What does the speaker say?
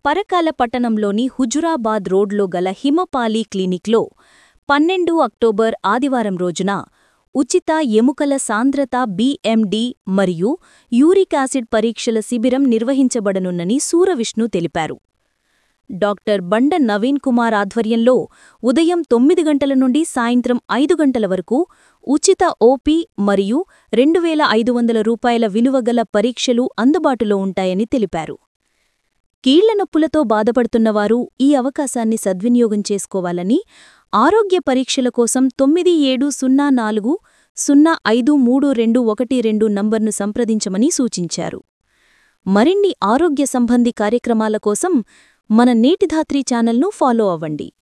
పరకాల పట్టణంలోని హుజురాబాద్ రోడ్లో గల హిమపాలి క్లినిక్లో పన్నెండు అక్టోబర్ ఆదివారం రోజున ఉచిత ఎముకల సాంద్రత బిఎండి మరియు యూరిక్ యాసిడ్ పరీక్షల శిబిరం నిర్వహించబడనున్నని సూరవిష్ణు తెలిపారు డాక్టర్ బండ నవీన్ కుమార్ ఆధ్వర్యంలో ఉదయం తొమ్మిది గంటల నుండి సాయంత్రం ఐదు గంటల వరకు ఉచిత ఓపీ మరియు రెండు వేల ఐదు వందల రూపాయల విలువగల పరీక్షలు అందుబాటులో ఉంటాయని తెలిపారు కీళ్ల నొప్పులతో బాధపడుతున్నవారు ఈ అవకాశాన్ని సద్వినియోగం చేసుకోవాలని ఆరోగ్య పరీక్షల కోసం తొమ్మిది ఏడు సున్నా నాలుగు సున్నా ఐదు మూడు రెండు ఒకటి రెండు నంబర్ను సంప్రదించమని సూచించారు మరిన్ని ఆరోగ్య సంబంధి కార్యక్రమాల కోసం మన నేటిధాత్రి ఛానల్ను ఫాలో అవ్వండి